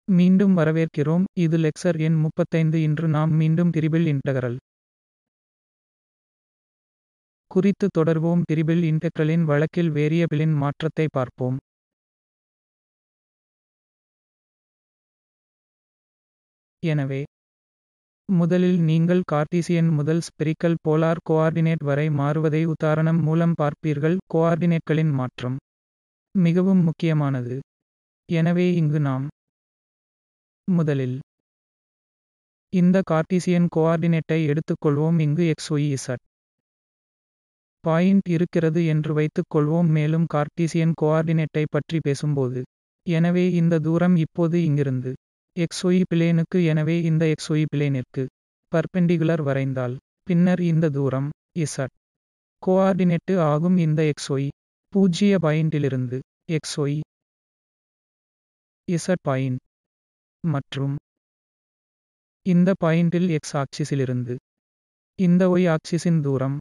மீண்டும் வரவேற்கிறோம் இது லெக்சர் எண் முப்பத்தைந்து இன்று நாம் மீண்டும் திரிபிள் இன்டகரல் குறித்து தொடர்வோம் திரிபிள் இன்டெக்ரலின் வழக்கில் வேரியபிளின் மாற்றத்தை பார்ப்போம் எனவே முதலில் நீங்கள் கார்ட்டீசியன் முதல் ஸ்பெரிக்கல் போலார் கோஆர்டினேட் வரை மாறுவதை உதாரணம் மூலம் பார்ப்பீர்கள் கோஆர்டினேட்களின் மாற்றம் மிகவும் முக்கியமானது எனவே இங்கு நாம் முதலில் இந்த கார்ட்டீசியன் கோஆர்டினேட்டை எடுத்துக்கொள்வோம் இங்கு xyz பாயிண்ட் இருக்கிறது என்று வைத்துக்கொள்வோம் மேலும் கார்ட்டீசியன் கோஆர்டினேட்டை பற்றி பேசும்போது எனவே இந்த தூரம் இப்போது இங்கிருந்து xy பிளேனுக்கு எனவே இந்த xy பிளேனிற்கு பர்பெண்டிகுலர் வரைந்தால் பின்னர் இந்த தூரம் z கோஆர்டினேட்டு ஆகும் இந்த xy பூஜ்ஜிய பாயிண்டிலிருந்து xy z பாயிண்ட் மற்றும் இந்த பாயிண்டில் x ஆக்சிஸிலிருந்து இந்த y ஆக்சிஸின் தூரம்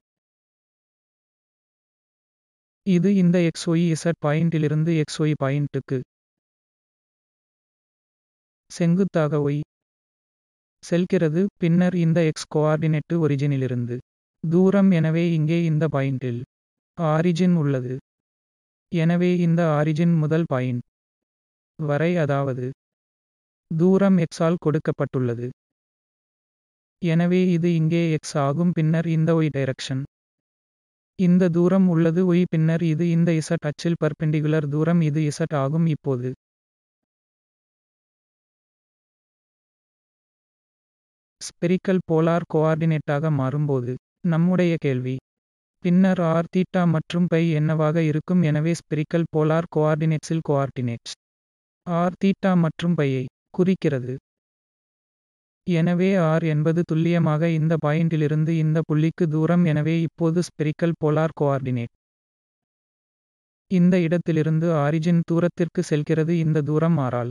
இது இந்த xy z பாயிண்டிலிருந்து xy பாயிண்ட்டுக்கு செங்குத்தாக y செல்கிறது பின்னர் இந்த x கோஆர்டினேட்டு ஒரிஜினிலிருந்து தூரம் எனவே இங்கே இந்த பாயிண்டில் ஆரிஜின் உள்ளது எனவே இந்த ஆரிஜின் முதல் பாயிண்ட் வரை அதாவது தூரம் x ஆல் கொடுக்கப்பட்டுள்ளது எனவே இது இங்கே x ஆகும் பின்னர் இந்த y டைரக்ஷன் இந்த தூரம் உள்ளது y பின்னர் இது இந்த z அச்சில் பர்பெண்டிகுலர் தூரம் இது z ஆகும் இப்போது ஸ்பெரிக்கல் போலார் கோஆர்டினேட்டாக மாறும்போது நம்முடைய கேள்வி பின்னர் ஆர் தீட்டா மற்றும் பை என்னவாக இருக்கும் எனவே ஸ்பெரிக்கல் போலார் கோஆர்டினேட்ஸில் கோஆர்டினேட்ஸ் ஆர் தீட்டா மற்றும் பையை குறிக்கிறது எனவே ஆர் என்பது துல்லியமாக இந்த பாயிண்டிலிருந்து இந்த புள்ளிக்கு தூரம் எனவே இப்போது ஸ்பெரிக்கல் போலார் கோஆர்டினேட் இந்த இடத்திலிருந்து ஆரிஜின் தூரத்திற்கு செல்கிறது இந்த தூரம் ஆரால்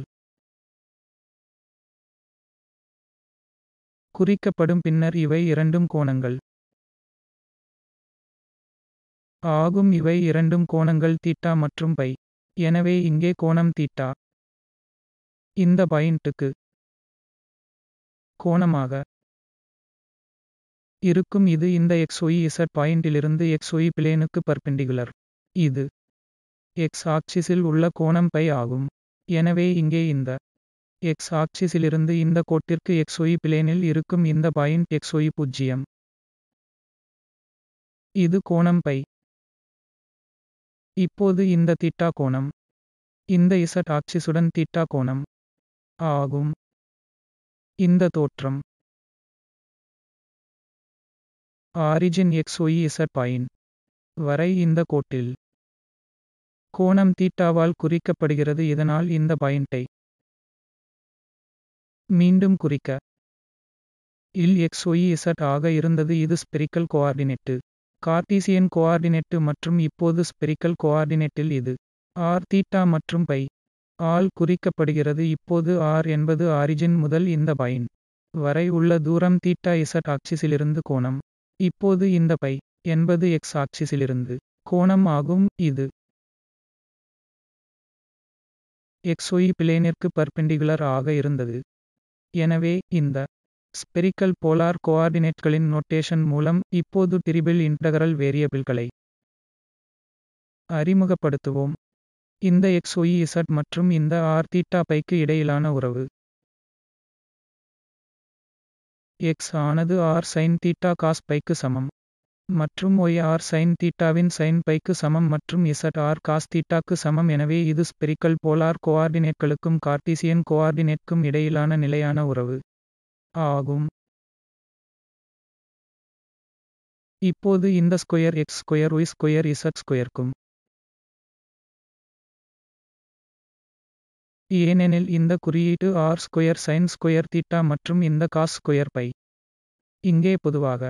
குறிக்கப்படும் பின்னர் இவை இரண்டும் கோணங்கள் ஆகும் இவை இரண்டும் கோணங்கள் தீட்டா மற்றும் பை எனவே இங்கே கோணம் தீட்டா இந்த பாயிண்ட்டுக்கு கோணமாக இருக்கும் இது இந்த xyz பாயிண்டிலிருந்து xy பிளேனுக்கு பர்பெண்டிகுலர் இது x ஆக்சிஸில் உள்ள கோணம் பை ஆகும் எனவே இங்கே இந்த x ஆக்சிஸிலிருந்து இந்த கோட்டிற்கு xy பிளேனில் இருக்கும் இந்த பாயிண்ட் xy பூஜ்ஜியம் இது கோணம் பை இப்போது இந்த தீட்டா கோணம் இந்த z ஆக்சிஸுடன் தீட்டா கோணம் ஆகும் இந்த தோற்றம் ஆரிஜின் xyz பாயிண்ட் வரை இந்த கோட்டில் கோணம் தீட்டாவால் குறிக்கப்படுகிறது இதனால் இந்த பாயிண்டை மீண்டும் குறிக்க இல் xyz ஆக இருந்தது இது ஸ்பெரிக்கல் கோஆர்டினேட்டு கார்ட்டீசியன் கோஆர்டினேட்டு மற்றும் இப்போது ஸ்பெரிக்கல் கோஆர்டினேட்டில் இது ஆர் தீட்டா மற்றும் பை ஆல் குறிக்கப்படுகிறது இப்போது ஆர் என்பது ஆரிஜின் முதல் இந்த பாயிண்ட் வரை உள்ள தூரம் தீட்டா இசட் ஆக்சிஸிலிருந்து கோணம் இப்போது இந்த பை என்பது எக்ஸ் ஆக்சிஸிலிருந்து கோணம் ஆகும் இது எக்ஸ்ஒய் பிளேனிற்கு பர்பெண்டிகுலர் ஆக இருந்தது எனவே இந்த ஸ்பெரிக்கல் போலார் கோஆர்டினேட்களின் நோட்டேஷன் மூலம் இப்போது டிரிபிள் இன்டகரல் வேரியபிள்களை அறிமுகப்படுத்துவோம் இந்த xyz மற்றும் இந்த r தீட்டா பைக்கு இடையிலான உறவு x ஆனது r sin தீட்டா cos பைக்கு சமம் மற்றும் y r sin தீட்டாவின் sin பைக்கு சமம் மற்றும் z r cos தீட்டாக்கு சமம் எனவே இது ஸ்பெரிக்கல் போலார் கோஆர்டினேட்களுக்கும் கார்ட்டீசியன் கோஆர்டினேட்க்கும் இடையிலான நிலையான உறவு ஆகும் இப்போது இந்த square X square Y square Z ஸ்கொயர்க்கும் ஏனெனில் இந்த குறியீட்டு R square sine square theta மற்றும் இந்த காஸ் ஸ்கொயர் பை இங்கே பொதுவாக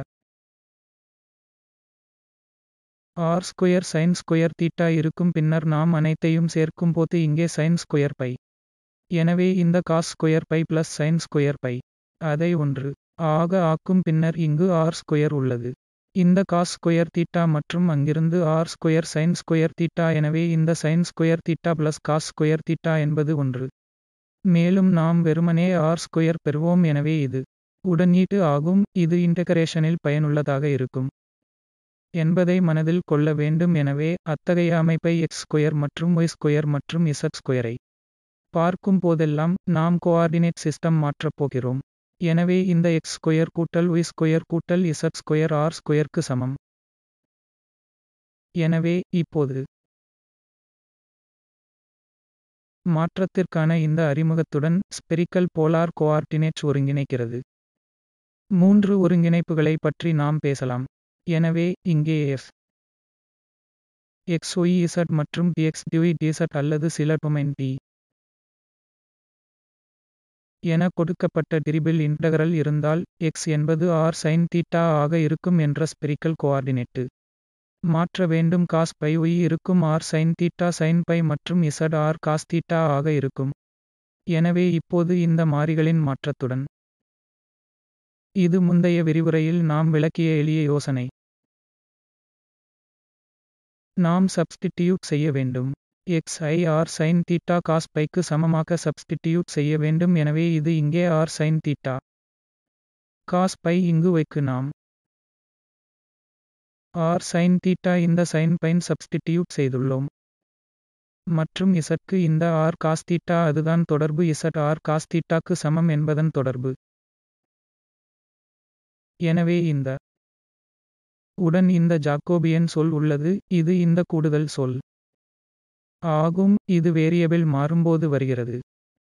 R square sine square theta இருக்கும் பின்னர் நாம் அனைத்தையும் சேர்க்கும்போது இங்கே சைன் ஸ்கொயர் பை எனவே இந்த cos square phi plus sine square phi அதை ஒன்று ஆக ஆக்கும் பின்னர் இங்கு ஆர் ஸ்கொயர் உள்ளது இந்த காஸ் ஸ்கொயர் தீட்டா மற்றும் அங்கிருந்து R square sine square theta எனவே இந்த sine square theta plus cos square theta என்பது ஒன்று மேலும் நாம் வெறுமனே ஆர் ஸ்கொயர் பெறுவோம் எனவே இது உடனீட்டு ஆகும் இது இன்டகரேஷனில் பயனுள்ளதாக இருக்கும் என்பதை மனதில் கொள்ள வேண்டும் எனவே அத்தகைய அமைப்பை எக்ஸ் ஸ்கொயர் மற்றும் ஒய் ஸ்கொயர் மற்றும் இசட் ஸ்கொயரை பார்க்கும் போதெல்லாம் நாம் கோஆர்டினேட் சிஸ்டம் மாற்றப் போகிறோம் எனவே இந்த எக்ஸ் ஸ்கொயர் கூட்டல் ஒய் ஸ்கொயர் கூட்டல் இசட் ஸ்கொயர் ஆர் ஸ்கொயர்க்கு சமம் எனவே இப்போது மாற்றத்திற்கான இந்த அறிமுகத்துடன் ஸ்பெரிக்கல் போலார் கோஆர்டினேட்ஸ் ஒருங்கிணைக்கிறது மூன்று ஒருங்கிணைப்புகளை பற்றி நாம் பேசலாம் எனவே இங்கே எஃப் எக்ஸ் ஒய் இசட் மற்றும் டிஎக்ஸ் டிஒய் டிசட் அல்லது சில டொமைன் டி என கொடுக்கப்பட்ட டிரிபிள் இன்டகரல் இருந்தால் எக்ஸ் என்பது ஆர் சைன் தீட்டா ஆக இருக்கும் என்ற ஸ்பெரிக்கல் கோஆர்டினேட்டு மாற்ற வேண்டும் காஸ் பை ஒய் இருக்கும் R sine theta sine phi மற்றும் இசட் ஆர் காஸ் தீட்டா ஆக இருக்கும் எனவே இப்போது இந்த மாறிகளின் மாற்றத்துடன் இது முந்தைய விரிவுரையில் நாம் விளக்கிய எளிய யோசனை நாம் சப்ஸ்டிடியூட் செய்ய வேண்டும் எக்ஸ் ஐ ஆர் சைன் தீட்டா காஸ் பைக்கு சமமாக சப்ஸ்டிடியூட் செய்ய வேண்டும் எனவே இது இங்கே R sine theta cos phi இங்கு வைக்கு நாம் ஆர் சைன் தீட்டா இந்த சைன் பைன் சப்ஸ்டிடியூட் செய்துள்ளோம் மற்றும் இசட்க்கு இந்த ஆர் காஸ் தீட்டா அதுதான் தொடர்பு இசட் ஆர் காஸ் தீட்டாக்கு சமம் என்பதன் தொடர்பு எனவே இந்த உடன் இந்த ஜாக்கோபியன் சொல் உள்ளது இது இந்த கூடுதல் சொல் ஆகும் இது வேரியபிள் மாறும்போது வருகிறது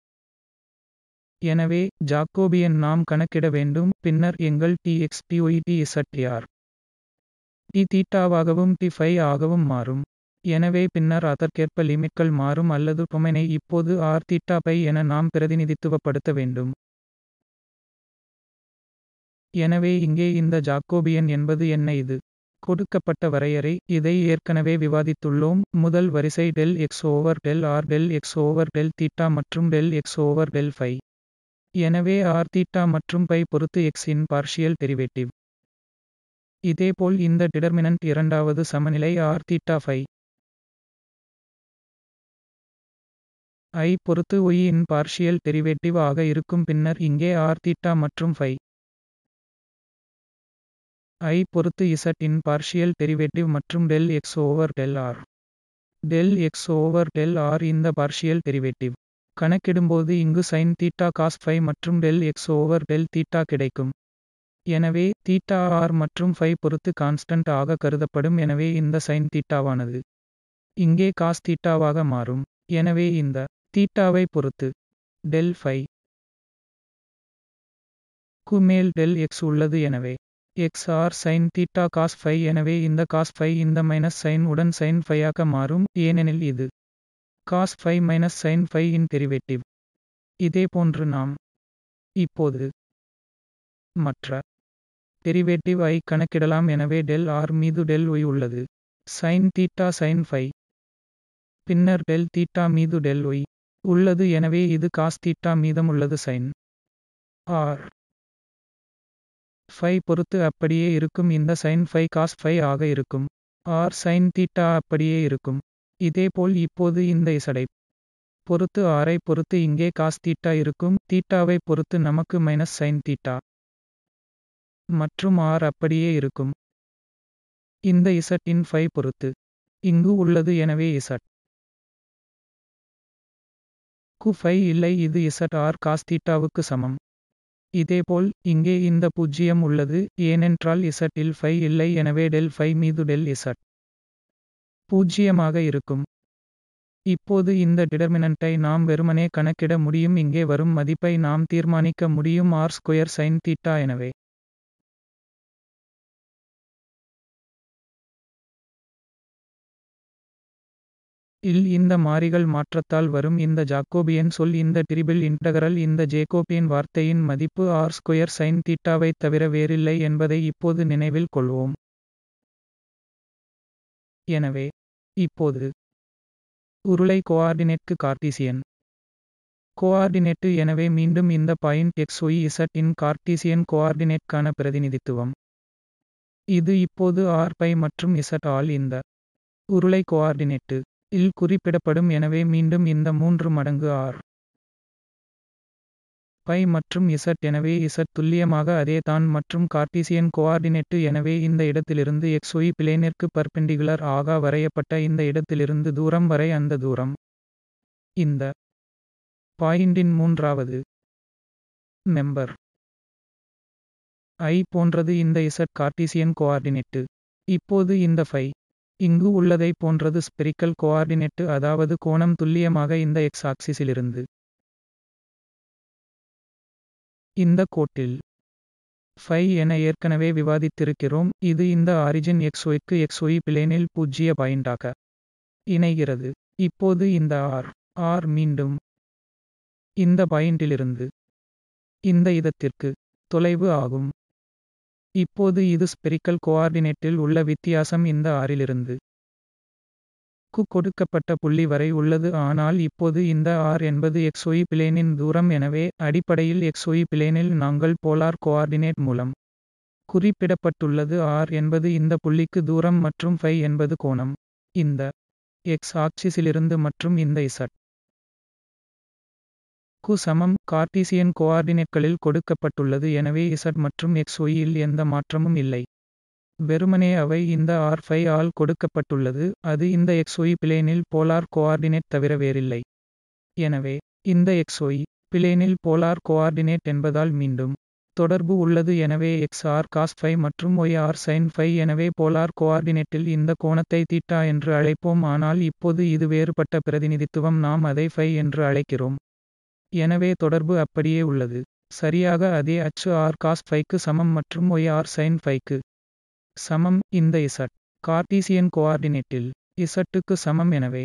எனவே ஜாக்கோபியன் நாம் கணக்கிட வேண்டும் பின்னர் எங்கள் D X D Y D Z R D தீட்டாவாகவும் டி ஃபை ஆகவும் மாறும் எனவே பின்னர் அதற்கேற்ப லிமிட்கள் மாறும் அல்லது டொமைனை இப்போது ஆர் தீட்டா பை என நாம் பிரதிநிதித்துவப்படுத்த வேண்டும் எனவே இங்கே இந்த ஜாக்கோபியன் என்பது என்ன இது கொடுக்கப்பட்ட வரையறை இதை ஏற்கனவே விவாதித்துள்ளோம் முதல் வரிசை del X over del R del X over del theta மற்றும் del X over del phi எனவே ஆர் தீட்டா மற்றும் பை பொறுத்து எக்ஸ் இன் பார்ஷியல் டெரிவேட்டிவ் இதேபோல் இந்த டிடர்மினன்ட் இரண்டாவது சமநிலை ஆர் தீட்டா ஃபை ஐ பொறுத்து ஒய் இன் பார்ஷியல் டெரிவேட்டிவ் ஆக இருக்கும் பின்னர் இங்கே ஆர் தீட்டா மற்றும் ஃபை ஐ பொறுத்து இசட் இன் பார்ஷியல் டெரிவேட்டிவ் மற்றும் del X over del R del X over del R இந்த பார்ஷியல் டெரிவேட்டிவ் கணக்கிடும்போது இங்கு சைன் தீட்டா காஸ் ஃபை மற்றும் del X over del theta கிடைக்கும் எனவே தீட்டா ஆர் மற்றும் ஃபை பொறுத்து கான்ஸ்டன்ட் ஆக கருதப்படும் எனவே இந்த சைன் தீட்டாவானது இங்கே காஸ் தீட்டாவாக மாறும் எனவே இந்த தீட்டாவை பொறுத்து டெல் ஃபை கு மேல் டெல் எக்ஸ் உள்ளது எனவே X R sine theta cos phi எனவே இந்த காஸ் ஃபை இந்த மைனஸ் சைன் உடன் சைன் ஃபையாக மாறும் ஏனெனில் இது cos phi minus sine phi இன் டெரிவேட்டிவ் இதேபோன்று நாம் இப்போது மற்ற டெரிவேட்டிவ் ஐ கணக்கிடலாம் எனவே டெல் ஆர் மீது டெல் ஒய் உள்ளது சைன் தீட்டா சைன் ஃபை பின்னர் டெல் தீட்டா மீது டெல் ஒய் உள்ளது எனவே இது காஸ் தீட்டா மீதம் உள்ளது சைன் ஆர் ஃபை பொறுத்து அப்படியே இருக்கும் இந்த சைன் ஃபை காஸ் ஃபை ஆக இருக்கும் ஆர் சைன் தீட்டா அப்படியே இருக்கும் இதேபோல் இப்போது இந்த இசடை பொறுத்து ஆரை பொறுத்து இங்கே காஸ் தீட்டா இருக்கும் தீட்டாவை பொறுத்து நமக்கு மைனஸ் சைன் தீட்டா மற்றும் ஆர் அப்படியே இருக்கும் இந்த இசட் இன் ஃபை பொறுத்து இங்கு உள்ளது எனவே இசட் கு ஃபை இல்லை இது இசட் ஆர் காஸ் தீட்டாவுக்கு சமம் இதேபோல் இங்கே இந்த பூஜ்ஜியம் உள்ளது ஏனென்றால் இசட் இல் ஃபை இல்லை எனவே டெல் ஃபை மீது டெல் இசட் பூஜ்ஜியமாக இருக்கும் இப்போது இந்த டிடர்மினன்ட்டை நாம் வெறுமனே கணக்கிட முடியும் இங்கே வரும் மதிப்பை நாம் தீர்மானிக்க முடியும் ஆர் ஸ்கொயர் சைன் தீட்டா எனவே இல் இந்த மாறிகள் மாற்றத்தால் வரும் இந்த ஜாக்கோபியன் சொல் இந்த டிரிபிள் இன்டகரல் இந்த ஜேகோபியன் வார்த்தையின் மதிப்பு ஆர் ஸ்கொயர் சைன் தீட்டாவைத் தவிர வேறில்லை என்பதை இப்போது நினைவில் கொள்வோம் எனவே இப்போது உருளை கோஆர்டினேட்க்கு கார்ட்டீசியன் கோஆர்டினேட்டு எனவே மீண்டும் இந்த பாயிண்ட் எக்ஸ் ஒய் இசட் இன் கார்ட்டீசியன் கோஆர்டினேட்கான பிரதிநிதித்துவம் இது இப்போது ஆர் பை மற்றும் இசட் ஆல் இந்த உருளை கோஆர்டினேட்டு இல் குறிப்பிடப்படும் எனவே மீண்டும் இந்த மூன்று மடங்கு ஆர் பை மற்றும் z எனவே z துல்லியமாக அதே தான் மற்றும் கார்ட்டீசியன் கோஆர்டினேட்டு எனவே இந்த இடத்திலிருந்து xy பிளேனிற்கு பர்பெண்டிகுலர் ஆக வரையப்பட்ட இந்த இடத்திலிருந்து தூரம் வரை அந்த தூரம் இந்த பாயிண்டின் மூன்றாவது மெம்பர் ஐ போன்றது இந்த z கார்ட்டீசியன் கோஆர்டினேட்டு இப்போது இந்த ஃபை இங்கு உள்ளதை போன்றது ஸ்பெரிக்கல் கோஆர்டினேட்டு அதாவது கோணம் துல்லியமாக இந்த x ஆக்சிஸிலிருந்து இந்த கோட்டில் ஃபை என ஏற்கனவே விவாதித்திருக்கிறோம் இது இந்த ஆரிஜின் xyக்கு xy பிளேனில் பூஜ்ஜிய பாயிண்டாக இணைகிறது இப்போது இந்த ஆர் ஆர் மீண்டும் இந்த பாயிண்டிலிருந்து இந்த இடத்திற்கு தொலைவு ஆகும் இப்போது இது ஸ்பெரிக்கல் கோஆர்டினேட்டில் உள்ள வித்தியாசம் இந்த ஆறிலிருந்து க்கு கொடுக்கப்பட்ட புள்ளி வரை உள்ளது ஆனால் இப்போது இந்த r என்பது xy பிளேனின் தூரம் எனவே அடிப்படையில் xy பிளேனில் நாங்கள் போலார் கோஆர்டினேட் மூலம் குறிப்பிடப்பட்டுள்ளது r என்பது இந்த புள்ளிக்கு தூரம் மற்றும் ஃபை என்பது கோணம் இந்த x ஆக்சிஸிலிருந்து மற்றும் இந்த z க்கு சமம் கார்ட்டீசியன் கோஆர்டினேட்களில் கொடுக்கப்பட்டுள்ளது எனவே z மற்றும் xy இல் எந்த மாற்றமும் இல்லை வெறுமனே அவை இந்த r ஃபை ஆல் கொடுக்கப்பட்டுள்ளது அது இந்த xy பிளேனில் போலார் கோஆர்டினேட் தவிர வேறில்லை எனவே இந்த xy பிளேனில் போலார் கோஆர்டினேட் என்பதால் மீண்டும் தொடர்பு உள்ளது எனவே x r cos ஃபை மற்றும் y r sin ஃபை எனவே போலார் கோஆர்டினேட்டில் இந்த கோணத்தை தீட்டா என்று அழைப்போம் ஆனால் இப்போது இது வேறுபட்ட பிரதிநிதித்துவம் நாம் அதை ஃபை என்று அழைக்கிறோம் எனவே தொடர்பு அப்படியே உள்ளது சரியாக அதே அச்சு r cos ஃபைக்கு சமம் மற்றும் y r sin ஃபைக்கு சமம் இந்த z கார்ட்டீசியன் கோஆர்டினேட்டில் z க்கு சமம் எனவே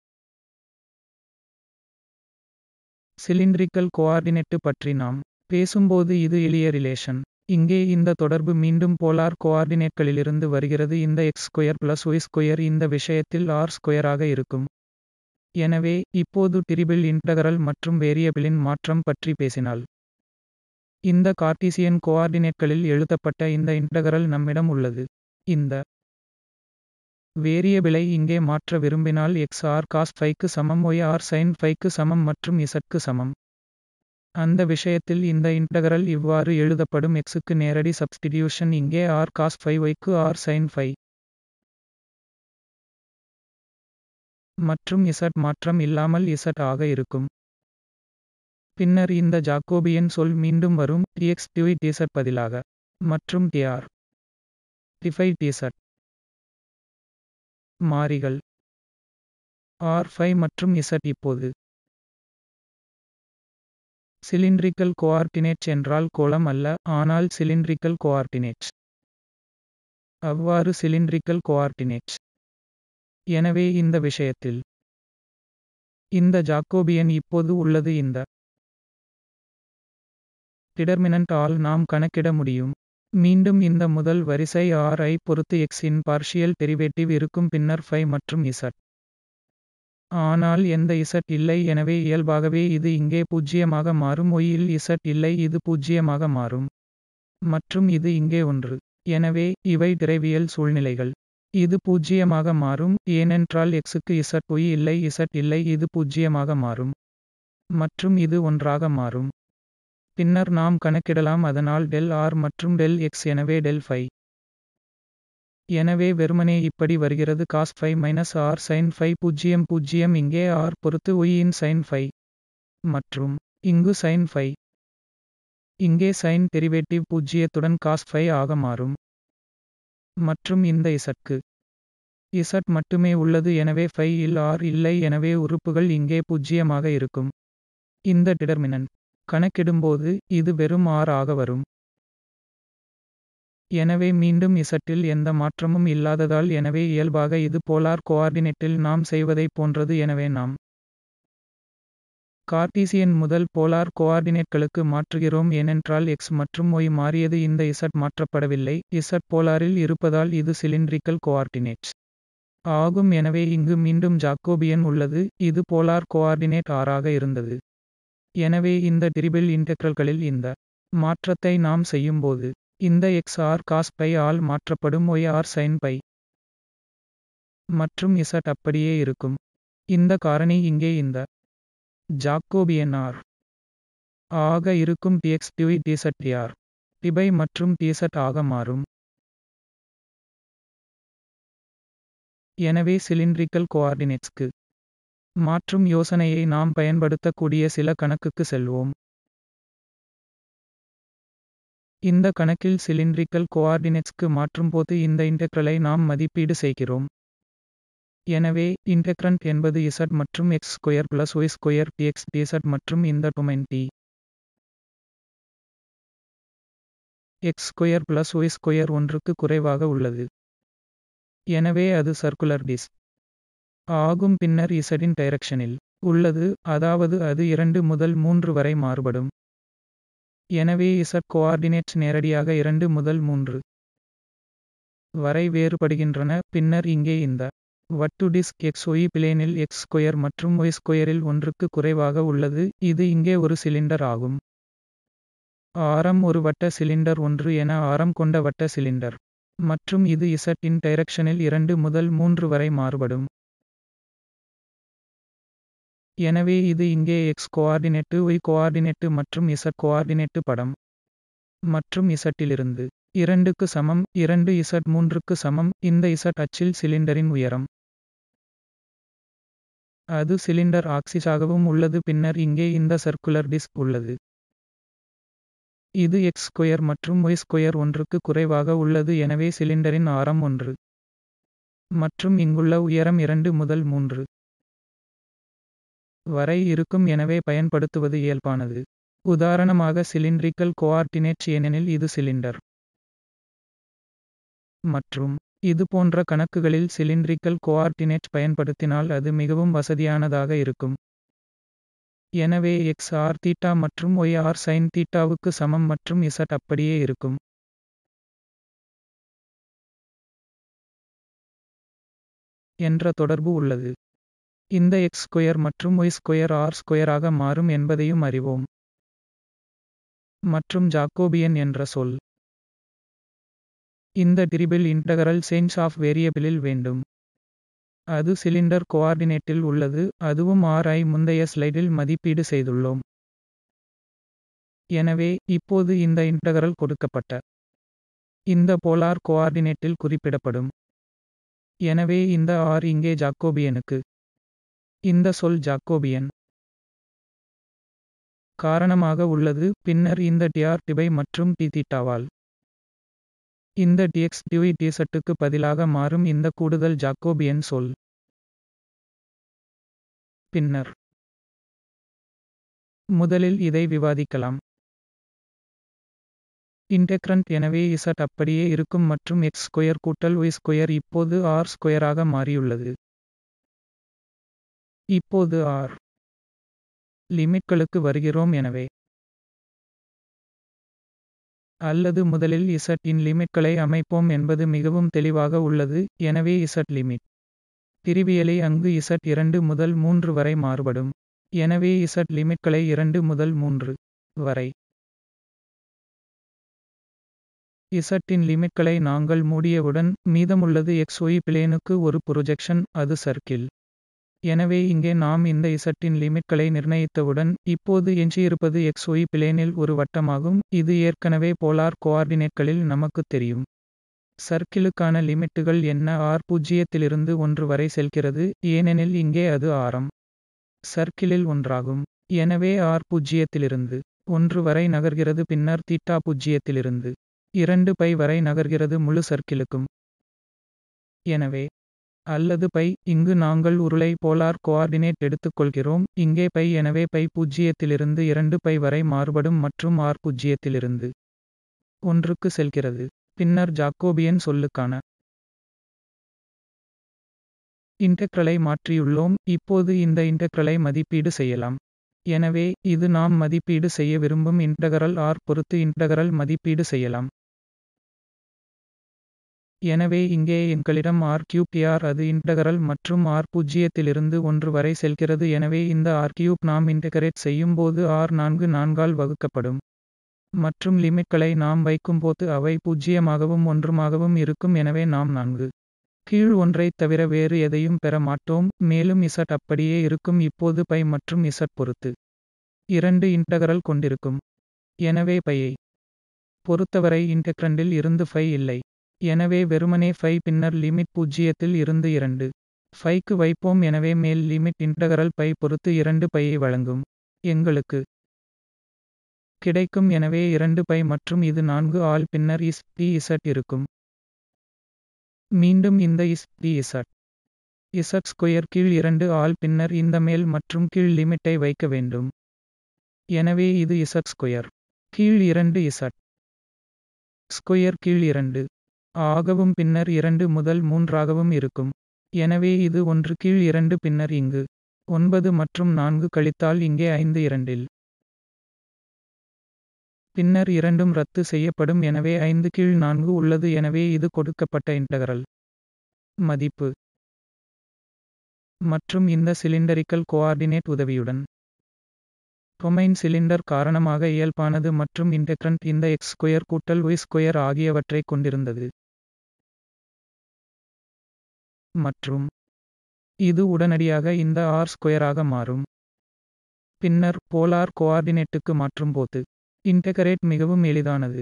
சிலிண்ட்ரிக்கல் கோஆர்டினேட்டு பற்றி நாம் பேசும்போது இது எளிய ரிலேஷன் இங்கே இந்த தொடர்பு மீண்டும் போலார் கோஆர்டினேட்களிலிருந்து வருகிறது இந்த X square plus y square இந்த விஷயத்தில் ஆர் ஸ்கொயராக இருக்கும் எனவே இப்போது டிரிபிள் இன்டகரல் மற்றும் வேரியபிளின் மாற்றம் பற்றி பேசினால் இந்த கார்ட்டீசியன் கோஆர்டினேட்களில் எழுதப்பட்ட இந்த இன்டகரல் நம்மிடம் உள்ளது இந்த வேரியபிளை இங்கே மாற்ற விரும்பினால் எக்ஸ் ஆர் காஸ் ஃபைக்கு சமம் ஒய் ஆர் சைன் ஃபைக்கு சமம் மற்றும் இசட்க்கு சமம் அந்த விஷயத்தில் இந்த இன்டகரல் இவ்வாறு எழுதப்படும் எக்ஸுக்கு நேரடி சப்ஸ்டிடியூஷன் இங்கே ஆர் காஸ் ஃபை ஒய்க்கு ஆர் சைன் ஃபை மற்றும் இசட் மாற்றம் இல்லாமல் இசட் ஆக இருக்கும் பின்னர் இந்த ஜாக்கோபியன் சொல் மீண்டும் வரும் டிஎக்ஸ் டிவி டிசட் பதிலாக மற்றும் டிஆர் டிஃபை டிசட் மாறிகள் ஆர் ஃபை மற்றும் இசட் இப்போது சிலிண்ட்ரிக்கல் கோஆர்டினேட்ஸ் என்றால் கோளம் அல்ல ஆனால் சிலிண்ட்ரிக்கல் கோஆர்டினேட்ஸ் அவ்வாறு சிலிண்ட்ரிக்கல் கோஆர்டினேட்ஸ் எனவே இந்த விஷயத்தில் இந்த ஜாக்கோபியன் இப்போது உள்ளது இந்த டிடர்மினன்ட் ஆல் நாம் கணக்கிட முடியும் மீண்டும் இந்த முதல் வரிசை r ஐ பொறுத்து x இன் பார்ஷியல் டெரிவேட்டிவ் இருக்கும் பின்னர் ஃபை மற்றும் z ஆனால் எந்த z இல்லை எனவே இயல்பாகவே இது இங்கே பூஜ்ஜியமாக மாறும் y இல் z இல்லை இது பூஜ்ஜியமாக மாறும் மற்றும் இது இங்கே ஒன்று எனவே இவை டிரைவியல் சூழ்நிலைகள் இது பூஜ்ஜியமாக மாறும் ஏனென்றால் x-க்கு z y இல்லை z இல்லை இது பூஜ்ஜியமாக மாறும் மற்றும் இது ஒன்றாக மாறும் பின்னர் நாம் கணக்கிடலாம் அதனால் டெல் r மற்றும் டெல் x எனவே டெல் ஃபை எனவே வெறுமனே இப்படி வருகிறது cos phi minus r sin phi பூஜ்ஜியம் பூஜ்ஜியம் இங்கே r பொறுத்து y இன் sin ஃபை மற்றும் இங்கு sin ஃபை இங்கே sin டெரிவேட்டிவ் பூஜ்ஜியத்துடன் cos ஃபை ஆக மாறும் மற்றும் இந்த இசட்க்கு இசட் மட்டுமே உள்ளது எனவே ஃபை இல் r இல்லை எனவே உறுப்புகள் இங்கே பூஜ்ஜியமாக இருக்கும் இந்த டிடர்மினன்ட் கணக்கிடும்போது இது வெறும் r ஆக வரும் எனவே மீண்டும் இசட்டில் எந்த மாற்றமும் இல்லாததால் எனவே இயல்பாக இது போலார் கோஆர்டினேட்டில் நாம் செய்வதைப் போன்றது எனவே நாம் கார்ட்டீசியன் முதல் போலார் கோஆர்டினேட்களுக்கு மாற்றுகிறோம் ஏனென்றால் x மற்றும் y மாறியது இந்த z மாற்றப்படவில்லை z போலாரில் இருப்பதால் இது சிலிண்ட்ரிக்கல் கோஆர்டினேட்ஸ் ஆகும் எனவே இங்கு மீண்டும் ஜாக்கோபியன் உள்ளது இது போலார் கோஆர்டினேட் r ஆக இருந்தது எனவே இந்த டிரிபிள் இன்டெக்ரல்களில் இந்த மாற்றத்தை நாம் செய்யும்போது இந்த x r cos பை ஆல் மாற்றப்படும் y r sin பை மற்றும் z அப்படியே இருக்கும் இந்த காரணி இங்கே இந்த ஜாக்கோபியன் r ஆக இருக்கும் dx dy dz dr டிபை மற்றும் dz ஆக மாறும் எனவே சிலிண்ட்ரிக்கல் கோஆர்டினேட்ஸ்க்கு மாற்றும் யோசனையை நாம் பயன்படுத்தக்கூடிய சில கணக்குக்கு செல்வோம் இந்த கணக்கில் சிலிண்ட்ரிக்கல் கோஆர்டினேட்ஸ்க்கு மாற்றும்போது இந்த இன்டெக்ரலை நாம் மதிப்பீடு செய்கிறோம் எனவே இன்டெக்ரண்ட் என்பது z மற்றும் x square plus y square dx dz மற்றும் இந்த domain t x square plus y square ஒன்றுக்கு குறைவாக உள்ளது எனவே அது சர்க்குலர் டிஸ்க் ஆகும் பின்னர் z இன் டைரக்ஷனில் உள்ளது அதாவது அது 2 முதல் 3 வரை மாறுபடும் எனவே z கோஆர்டினேட்ஸ் நேரடியாக 2 முதல் 3 வரை வேறுபடுகின்றன பின்னர் இங்கே இந்த வட்டு டிஸ்க் xy பிளேனில் x ஸ்கொயர் மற்றும் y ஸ்கொயரில் ஒன்றுக்கு குறைவாக உள்ளது இது இங்கே ஒரு சிலிண்டர் ஆகும் ஆரம் ஒரு வட்ட சிலிண்டர் ஒன்று என ஆரம் கொண்ட வட்ட சிலிண்டர் மற்றும் இது z இன் டைரக்ஷனில் 2 முதல் 3 வரை மாறுபடும் எனவே இது இங்கே x கோஆர்டினேட்டு y கோஆர்டினேட்டு மற்றும் z கோஆர்டினேட்டு படம் மற்றும் z இலிருந்து இரண்டுக்கு சமம் இரண்டு z மூன்றுக்கு சமம் இந்த z அச்சில் சிலிண்டரின் உயரம் அது சிலிண்டர் ஆக்சிஸாகவும் உள்ளது பின்னர் இங்கே இந்த சர்க்குலர் டிஸ்க் உள்ளது இது எக்ஸ் ஸ்கொயர் மற்றும் ஒய் ஸ்கொயர் ஒன்றுக்கு குறைவாக உள்ளது எனவே சிலிண்டரின் ஆரம் ஒன்று மற்றும் இங்குள்ள உயரம் இரண்டு முதல் மூன்று வரை இருக்கும் எனவே பயன்படுத்துவது இயல்பானது உதாரணமாக சிலிண்ட்ரிக்கல் கோஆர்டினேட்ஸ் ஏனெனில் இது சிலிண்டர் மற்றும் இது போன்ற கணக்குகளில் சிலிண்ட்ரிக்கல் கோஆர்டினேட் பயன்படுத்தினால் அது மிகவும் வசதியானதாக இருக்கும் எனவே எக்ஸ் ஆர் தீட்டா மற்றும் ஒய் ஆர் சைன் தீட்டாவுக்கு சமம் மற்றும் இசட் அப்படியே இருக்கும் என்ற தொடர்பு உள்ளது இந்த எக்ஸ் ஸ்கொயர் மற்றும் ஒய் ஸ்கொயர் ஆர் ஸ்கொயராக மாறும் என்பதையும் அறிவோம் மற்றும் ஜாக்கோபியன் என்ற சொல் இந்த டிரிபிள் இன்டகரல் சேஞ்ச் ஆஃப் வேரியபிளில் வேண்டும் அது சிலிண்டர் கோஆர்டினேட்டில் உள்ளது அதுவும் ஆர் ஐ முந்தைய ஸ்லைடில் மதிப்பீடு செய்துள்ளோம் எனவே இப்போது இந்த இன்டகரல் கொடுக்கப்பட்ட இந்த போலார் கோஆர்டினேட்டில் குறிப்பிடப்படும் எனவே இந்த ஆர் இங்கே ஜாக்கோபியனுக்கு இந்த சொல் ஜாக்கோபியன் காரணமாக உள்ளது பின்னர் இந்த டிஆர் டிபை மற்றும் டி தீட்டாவால் இந்த dx dy dz பதிலாக மாறும் இந்த கூடுதல் ஜாக்கோபியன் சொல் பின்னர் முதலில் இதை விவாதிக்கலாம் இன்டெக்ரண்ட் எனவே z அப்படியே இருக்கும் மற்றும் x ஸ்கொயர் கூட்டல் y ஸ்கொயர் இப்போது r ஸ்கொயராக மாறியுள்ளது இப்போது r லிமிட்களுக்கு வருகிறோம் எனவே அல்லது முதலில் z இன் லிமிட்களை அமைப்போம் என்பது மிகவும் தெளிவாக உள்ளது எனவே z லிமிட் திரிவியலை அங்கு z இரண்டு முதல் மூன்று வரை மாறுபடும் எனவே z லிமிட்களை இரண்டு முதல் மூன்று வரை z இன் லிமிட்களை நாங்கள் மூடியவுடன் மீதமுள்ளது xy பிளேனுக்கு ஒரு புரொஜெக்ஷன் அது சர்க்கிள் எனவே இங்கே நாம் இந்த z இன் லிமிட்களை நிர்ணயித்தவுடன் இப்போது எஞ்சியிருப்பது xy பிளேனில் ஒரு வட்டமாகும் இது ஏற்கனவே போலார் கோஆர்டினேட்களில் நமக்குத் தெரியும் சர்க்கிளுக்கான லிமிட்டுகள் என்ன ஆர் பூஜ்ஜியத்திலிருந்து ஒன்று வரை செல்கிறது ஏனெனில் இங்கே அது ஆரம் சர்க்கிளில் ஒன்றாகும் எனவே ஆர் பூஜ்ஜியத்திலிருந்து ஒன்று வரை நகர்கிறது பின்னர் தீட்டா பூஜ்ஜியத்திலிருந்து இரண்டு பை வரை நகர்கிறது முழு சர்க்கிளுக்கும் எனவே அல்லது பை இங்கு நாங்கள் உருளை போலார் கோஆர்டினேட் எடுத்துக்கொள்கிறோம் இங்கே பை எனவே பை பூஜ்ஜியத்திலிருந்து இரண்டு பை வரை மாறுபடும் மற்றும் ஆர் பூஜ்ஜியத்திலிருந்து ஒன்றுக்கு செல்கிறது பின்னர் ஜாக்கோபியன் சொல்லுக்கான இன்டெக்ரலை மாற்றியுள்ளோம் இப்போது இந்த இன்டெக்ரலை மதிப்பீடு செய்யலாம் எனவே இது நாம் மதிப்பீடு செய்ய விரும்பும் இன்டகரல் ஆர் பொறுத்து இன்டகரல் மதிப்பீடு செய்யலாம் எனவே இங்கே எங்களிடம் ஆர் கியூப் ஆர் அது இன்டகரல் மற்றும் ஆர் பூஜ்ஜியத்திலிருந்து ஒன்று வரை செல்கிறது எனவே இந்த ஆர் கியூப் நாம் இன்டெகிரேட் செய்யும்போது ஆர் நான்கு நான்கால் வகுக்கப்படும் மற்றும் லிமிட்களை நாம் வைக்கும்போது அவை பூஜ்ஜியமாகவும் ஒன்றுமாகவும் இருக்கும் எனவே நாம் நான்கு கீழ் ஒன்றைத் தவிர வேறு எதையும் பெற மாட்டோம் மேலும் இசட் அப்படியே இருக்கும் இப்போது பை மற்றும் இசட் பொறுத்து இரண்டு இன்டகரல் கொண்டிருக்கும் எனவே பையை பொறுத்தவரை இன்டெக்ரண்டில் இருந்து ஃபை இல்லை எனவே வெறுமனே ஃபை பின்னர் லிமிட் பூஜ்ஜியத்தில் இருந்து இரண்டு ஃபைக்கு வைப்போம் எனவே மேல் லிமிட் இன்டகரல் பை பொறுத்து இரண்டு பையை வழங்கும் எங்களுக்கு கிடைக்கும் எனவே இரண்டு பை மற்றும் இது நான்கு ஆல் பின்னர் இஸ் டி இசட் இருக்கும் மீண்டும் இந்த is d z z square கீழ் இரண்டு ஆல் பின்னர் இந்த மேல் மற்றும் கீழ் லிமிட்டை வைக்க வேண்டும் எனவே இது இசட் ஸ்கொயர் கீழ் இரண்டு இசட் ஸ்கொயர் கீழ் இரண்டு ஆகவும் பின்னர் இரண்டு முதல் மூன்றாகவும் இருக்கும் எனவே இது ஒன்று கீழ் இரண்டு பின்னர் இங்கு ஒன்பது மற்றும் நான்கு கழித்தால் இங்கே ஐந்து இரண்டில் பின்னர் இரண்டும் ரத்து செய்யப்படும் எனவே ஐந்து கீழ் நான்கு உள்ளது எனவே இது கொடுக்கப்பட்ட இன்டகரல் மதிப்பு மற்றும் இந்த சிலிண்டரிக்கல் கோஆர்டினேட் உதவியுடன் டொமைன் சிலிண்டர் காரணமாக இயல்பானது மற்றும் இன்டெக்ரண்ட் இந்த எக்ஸ் ஸ்கொயர் கூட்டல் ஒய் ஸ்கொயர் ஆகியவற்றைக் கொண்டிருந்தது மற்றும் இது உடனடியாக இந்த ஆர் ஸ்கொயராக மாறும் பின்னர் போலார் கோஆர்டினேட்டுக்கு மாற்றும்போது இன்டெகரேட் மிகவும் எளிதானது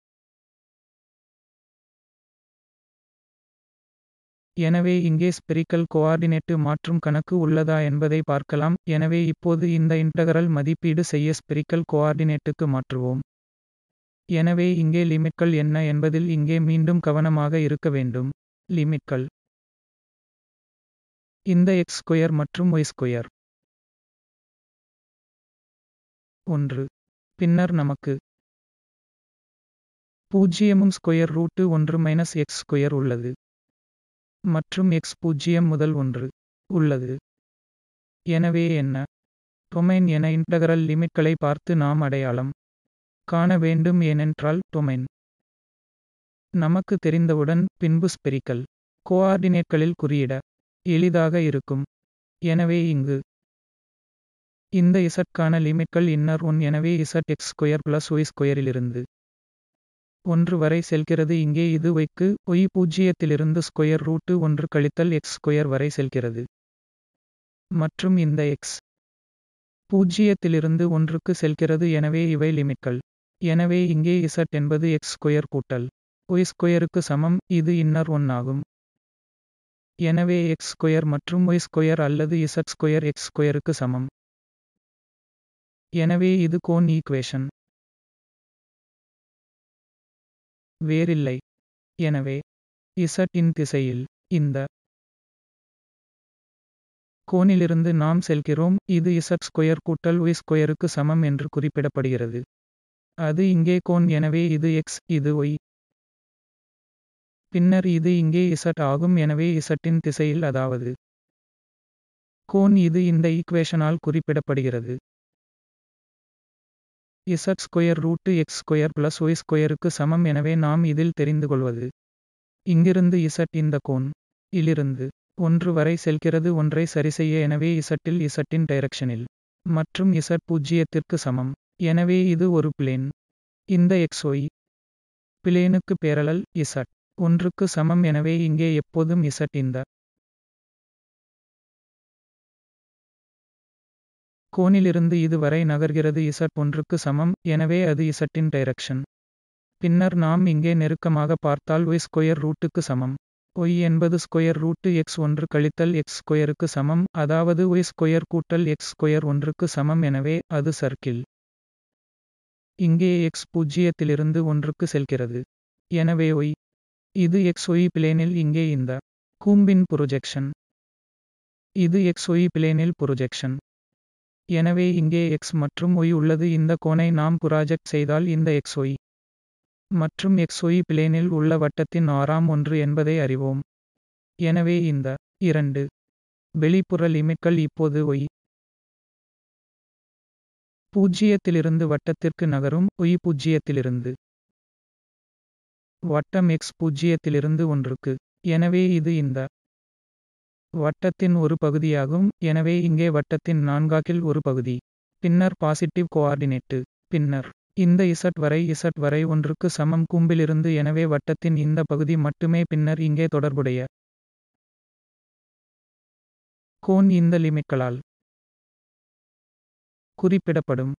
எனவே இங்கே ஸ்பெரிக்கல் கோஆர்டினேட்டு மாற்றும் கணக்கு உள்ளதா என்பதை பார்க்கலாம் எனவே இப்போது இந்த இன்டகரல் மதிப்பீடு செய்ய ஸ்பெரிக்கல் கோஆர்டினேட்டுக்கு மாற்றுவோம் எனவே இங்கே லிமிட்கள் என்ன என்பதில் இங்கே மீண்டும் கவனமாக இருக்க வேண்டும் லிமிட்கள் இந்த எக்ஸ் ஸ்கொயர் மற்றும் ஒய் ஸ்கொயர் ஒன்று பின்னர் நமக்கு பூஜ்ஜியமும் ஸ்கொயர் ரூட்டு ஒன்று மைனஸ் எக்ஸ் ஸ்கொயர் உள்ளது மற்றும் எக்ஸ் பூஜ்ஜியம் முதல் ஒன்று உள்ளது எனவே என்ன டொமைன் என இன்டகரல் லிமிட்களை பார்த்து நாம் அடையாளம் காண வேண்டும் ஏனென்றால் டொமைன் நமக்கு தெரிந்தவுடன் பின்பு ஸ்பெரிக்கல் கோஆர்டினேட்களில் குறியிட எளிதாக இருக்கும் எனவே இங்கு இந்த இசட்கான லிமிட்கள் இன்னர் ஒன் எனவே z x square plus y ஸ்கொயரிலிருந்து ஒன்று வரை செல்கிறது இங்கே இது ஒய்க்கு ஒய் பூஜ்ஜியத்திலிருந்து ஸ்கொயர் ரூட்டு ஒன்று கழித்தல் எக்ஸ் ஸ்கொயர் வரை செல்கிறது மற்றும் இந்த எக்ஸ் பூஜ்ஜியத்திலிருந்து ஒன்றுக்கு செல்கிறது எனவே இவை லிமிட்கள் எனவே இங்கே இசட் என்பது எக்ஸ் ஸ்கொயர் கூட்டல் ஒய் ஸ்கொயருக்கு சமம் இது இன்னர் ஒன் ஆகும் எனவே எக்ஸ் ஸ்கொயர் மற்றும் ஒய் ஸ்கொயர் அல்லது இசட் ஸ்கொயர் எக்ஸ் ஸ்கொயருக்கு சமம் எனவே இது கோன் ஈக்குவேஷன் வேறில்லை எனவே இசட் இன் திசையில் இந்த கோனிலிருந்து நாம் செல்கிறோம் இது இசட் ஸ்கொயர் கூட்டல் ஒய் ஸ்கொயருக்கு சமம் என்று குறிப்பிடப்படுகிறது அது இங்கே கோன் எனவே இது எக்ஸ் இது ஒய் பின்னர் இது இங்கே இசட் ஆகும் எனவே இசட்டின் திசையில் அதாவது கோன் இது இந்த ஈக்குவேஷனால் குறிப்பிடப்படுகிறது z square root x square plus y ஸ்கொயருக்கு சமம் எனவே நாம் இதில் தெரிந்து கொள்வது இங்கிருந்து இசட் இந்த கோன் இலிருந்து ஒன்று வரை செல்கிறது ஒன்றை சரிசெய்ய எனவே இசட்டில் இசட்டின் டைரக்ஷனில் மற்றும் இசட் பூஜ்ஜியத்திற்கு சமம் எனவே இது ஒரு பிளேன் இந்த எக்ஸ் ஒய் பிளேனுக்கு பேரலல் இசட் ஒன்றுக்கு சமம் எனவே இங்கே எப்போதும் இசட் இந்த கோனிலிருந்து இது வரை நகர்கிறது இசட் ஒன்றுக்கு சமம் எனவே அது இசட்டின் டைரக்ஷன் பின்னர் நாம் இங்கே நெருக்கமாக பார்த்தால் ஒய் ஸ்கொயர் ரூட்டுக்கு சமம் ஒய் என்பது ஸ்கொயர் ரூட்டு எக்ஸ் ஒன்று கழித்தல் எக்ஸ் ஸ்கொயருக்கு சமம் அதாவது ஒய் ஸ்கொயர் கூட்டல் எக்ஸ் ஸ்கொயர் ஒன்றுக்கு சமம் எனவே அது சர்க்கிள் இங்கே எக்ஸ் பூஜ்ஜியத்திலிருந்து ஒன்றுக்கு செல்கிறது எனவே ஒய் இது எக்ஸ் ஒய் பிளேனில் இங்கே இந்த கூம்பின் புரொஜெக்ஷன் இது எக்ஸ் ஒய் பிளேனில் புரொஜெக்ஷன் எனவே இங்கே எக்ஸ் மற்றும் ஒய் உள்ளது இந்த கோணை நாம் புராஜெக்ட் செய்தால் இந்த எக்ஸ் ஒய் மற்றும் எக்ஸ் ஒய் பிளேனில் உள்ள வட்டத்தின் ஆறாம் ஒன்று என்பதை அறிவோம் எனவே இந்த இரண்டு வெளிப்புற லிமிட்கள் இப்போது ஒய் பூஜ்ஜியத்திலிருந்து வட்டத்திற்கு நகரும் ஒய் பூஜ்ஜியத்திலிருந்து வட்டம் எக்ஸ் பூஜ்ஜியத்திலிருந்து ஒன்றுக்கு எனவே இது இந்த வட்டத்தின் ஒரு பகுதியாகும் எனவே இங்கே வட்டத்தின் நான்காக்கில் ஒரு பகுதி பின்னர் பாசிட்டிவ் கோஆர்டினேட்டு பின்னர் இந்த இசட் வரை இசட் வரை ஒன்றுக்கு சமம் கூம்பிலிருந்து எனவே வட்டத்தின் இந்த பகுதி மட்டுமே பின்னர் இங்கே தொடர்புடைய கோன் இந்த லிமிட்களால் குறிப்பிடப்படும்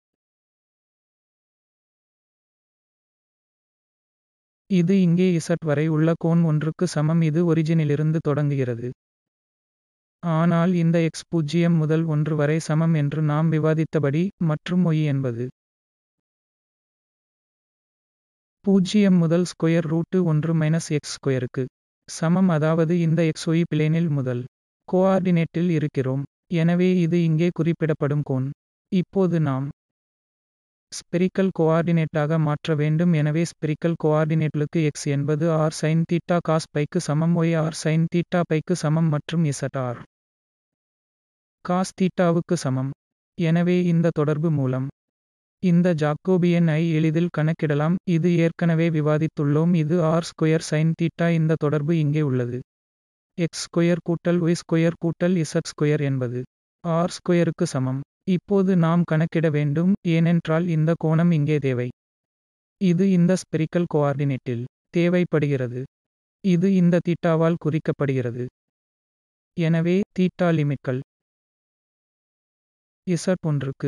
இது இங்கே z வரை உள்ள கோன் ஒன்றுக்கு சமம் இது ஒரிஜினிலிருந்து தொடங்குகிறது ஆனால் இந்த x பூஜ்ஜியம் முதல் ஒன்று வரை சமம் என்று நாம் விவாதித்தபடி மற்றும் y என்பது பூஜ்ஜியம் முதல் ஸ்கொயர் ரூட்டு ஒன்று மைனஸ் எக்ஸ் ஸ்கொயருக்கு சமம் அதாவது இந்த எக்ஸ் ஒய் பிளேனில் முதல் கோஆர்டினேட்டில் இருக்கிறோம் எனவே இது இங்கே குறிப்பிடப்படும் கோன் இப்போது நாம் ஸ்பெரிக்கல் கோஆர்டினேட்டாக மாற்ற வேண்டும் எனவே ஸ்பெரிக்கல் கோஆர்டினேட்லுக்கு எக்ஸ் என்பது ஆர் சைன் தீட்டா காஸ் பைக்கு சமம் ஒய் ஆர் சைன் தீட்டா பைக்கு சமம் மற்றும் இசட் ஆர் காஸ் தீட்டாவுக்கு சமம் எனவே இந்த தொடர்பு மூலம் இந்த ஜாக்கோபியன் ஐ எளிதில் கணக்கிடலாம் இது ஏற்கனவே விவாதித்துள்ளோம் இது ஆர் ஸ்கொயர் சைன் தீட்டா இந்த தொடர்பு இங்கே உள்ளது எக்ஸ் ஸ்கொயர் கூட்டல் ஒய் ஸ்கொயர் கூட்டல் இசட் ஸ்கொயர் என்பது ஆர் ஸ்கொயருக்கு சமம் இப்போது நாம் கணக்கிட வேண்டும் ஏனென்றால் இந்த கோணம் இங்கே தேவை இது இந்த ஸ்பெரிக்கல் கோஆர்டினேட்டில் தேவைப்படுகிறது இது இந்த தீட்டாவால் குறிக்கப்படுகிறது எனவே தீட்டா லிமிட்கள் இசட் ஒன்றுக்கு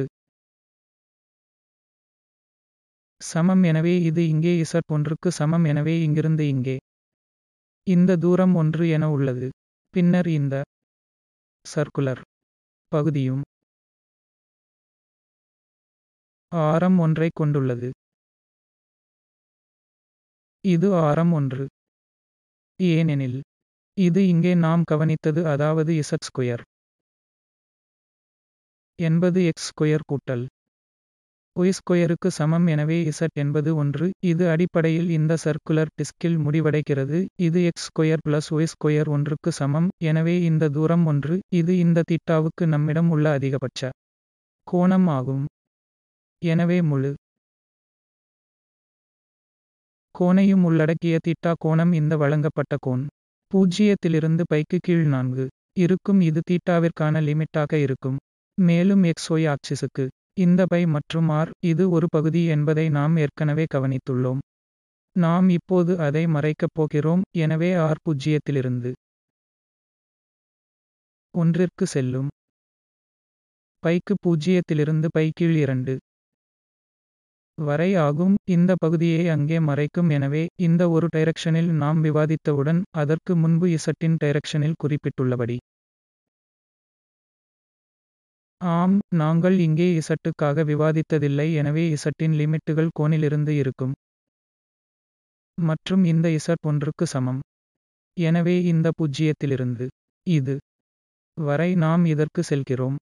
சமம் எனவே இது இங்கே இசட் ஒன்றுக்கு சமம் எனவே இங்கிருந்து இங்கே இந்த தூரம் ஒன்று என உள்ளது பின்னர் இந்த சர்க்குலர் பகுதியும் ஆரம் ஒன்றை கொண்டுள்ளது இது ஆரம் ஒன்று ஏனெனில் இது இங்கே நாம் கவனித்தது அதாவது இசட் ஸ்கொயர் என்பது எக்ஸ் ஸ்கொயர் கூட்டல் ஒய் ஸ்கொயருக்கு சமம் எனவே இசட் என்பது ஒன்று இது அடிப்படையில் இந்த சர்க்குலர் டிஸ்கில் முடிவடைகிறது இது x square plus y square ஒன்றுக்கு சமம் எனவே இந்த தூரம் ஒன்று இது இந்த தீட்டாவுக்கு நம்மிடம் உள்ள அதிகபட்ச கோணம் ஆகும் எனவே முழு கோணையும் உள்ளடக்கிய தீட்டா கோணம் இந்த வழங்கப்பட்ட கோன் பூஜ்ஜியத்திலிருந்து பைக்கு கீழ் நான்கு இருக்கும் இது தீட்டாவிற்கான லிமிட்டாக இருக்கும் மேலும் எக்ஸ் ஒய் ஆக்சிஸுக்கு இந்த பை மற்றும் ஆர் இது ஒரு பகுதி என்பதை நாம் ஏற்கனவே கவனித்துள்ளோம் நாம் இப்போது அதை மறைக்கப் போகிறோம் எனவே ஆர் பூஜ்ஜியத்திலிருந்து ஒன்றிற்கு செல்லும் பைக்கு பூஜ்ஜியத்திலிருந்து பை கீழ் இரண்டு வரை ஆகும் இந்த பகுதியை அங்கே மறைக்கும் எனவே இந்த ஒரு டைரக்ஷனில் நாம் விவாதித்தவுடன் அதற்கு முன்பு இசட்டின் டைரக்ஷனில் குறிப்பிட்டுள்ளபடி ஆம் நாங்கள் இங்கே இசட்டுக்காக விவாதித்ததில்லை எனவே இசட்டின் லிமிட்டுகள் கோணிலிருந்து இருக்கும் மற்றும் இந்த இசட் ஒன்றுக்கு சமம் எனவே இந்த பூஜ்ஜியத்திலிருந்து இது வரை நாம் இதற்கு செல்கிறோம்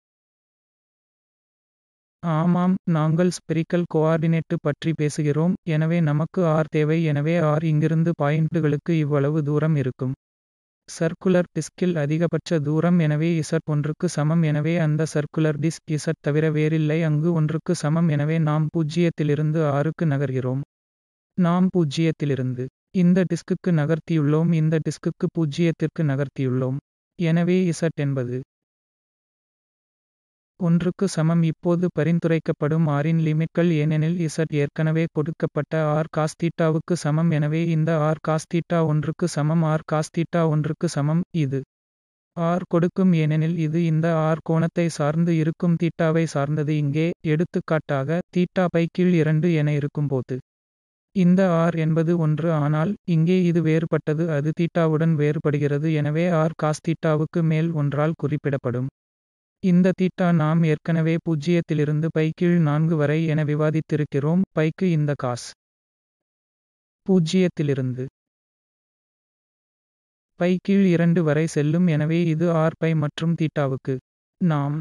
ஆமாம் நாங்கள் ஸ்பெரிக்கல் கோஆர்டினேட்டு பற்றி பேசுகிறோம் எனவே நமக்கு ஆர் தேவை எனவே ஆர் இங்கிருந்து பாயிண்ட்டுகளுக்கு இவ்வளவு தூரம் இருக்கும் சர்க்குலர் டிஸ்கில் அதிகபட்ச தூரம் எனவே இசட் ஒன்றுக்கு சமம் எனவே அந்த சர்க்குலர் டிஸ்க் இசட் தவிர வேறில்லை அங்கு ஒன்றுக்கு சமம் எனவே நாம் பூஜ்ஜியத்திலிருந்து ஆறுக்கு நகர்கிறோம் நாம் பூஜ்ஜியத்திலிருந்து இந்த டிஸ்குக்கு நகர்த்தியுள்ளோம் இந்த டிஸ்குக்கு பூஜ்ஜியத்திற்கு நகர்த்தியுள்ளோம் எனவே இசட் என்பது ஒன்றுக்கு சமம் இப்போது பரிந்துரைக்கப்படும் ஆரின் லிமிட்கள் ஏனெனில் இசட் ஏற்கனவே கொடுக்கப்பட்ட ஆர் காஸ்தீட்டாவுக்கு சமம் எனவே இந்த ஆர் காஸ்தீட்டா ஒன்றுக்கு சமம் ஆர் காஸ்தீட்டா ஒன்றுக்கு சமம் இது ஆர் கொடுக்கும் ஏனெனில் இது இந்த ஆர் கோணத்தை சார்ந்து இருக்கும் தீட்டாவை சார்ந்தது இங்கே எடுத்துக்காட்டாக தீட்டா பை கீழ் இரண்டு என இருக்கும்போது இந்த ஆர் என்பது ஒன்று ஆனால் இங்கே இது வேறுபட்டது அது தீட்டாவுடன் வேறுபடுகிறது எனவே ஆர் காஸ்தீட்டாவுக்கு மேல் ஒன்றால் குறிப்பிடப்படும் இந்த தீட்டா நாம் ஏற்கனவே பூஜ்ஜியத்திலிருந்து பை கீழ் நான்கு வரை என விவாதித்திருக்கிறோம் பைக்கு இந்த காஸ் பூஜ்ஜியத்திலிருந்து பை கீழ் இரண்டு வரை செல்லும் எனவே இது ஆர் பை மற்றும் தீட்டாவுக்கு நாம்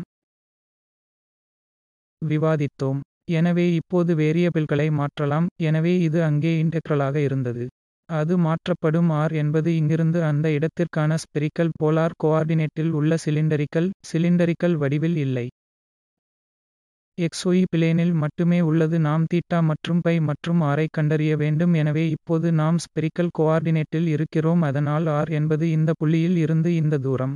விவாதித்தோம் எனவே இப்போது வேரியபிள்களை மாற்றலாம் எனவே இது அங்கே இன்டெக்ரலாக இருந்தது அது மாற்றப்படும் ஆர் என்பது இங்கிருந்து அந்த இடத்திற்கான ஸ்பெரிக்கல் போலார் கோஆர்டினேட்டில் உள்ள சிலிண்டரிக்கல் சிலிண்டரிக்கல் வடிவில் இல்லை எக்ஸ்ஒய் பிளேனில் மட்டுமே உள்ளது நாம் தீட்டா மற்றும் பை மற்றும் ஆரை கண்டறிய வேண்டும் எனவே இப்போது நாம் ஸ்பெரிக்கல் கோஆர்டினேட்டில் இருக்கிறோம் அதனால் ஆர் என்பது இந்த புள்ளியில் இருந்து இந்த தூரம்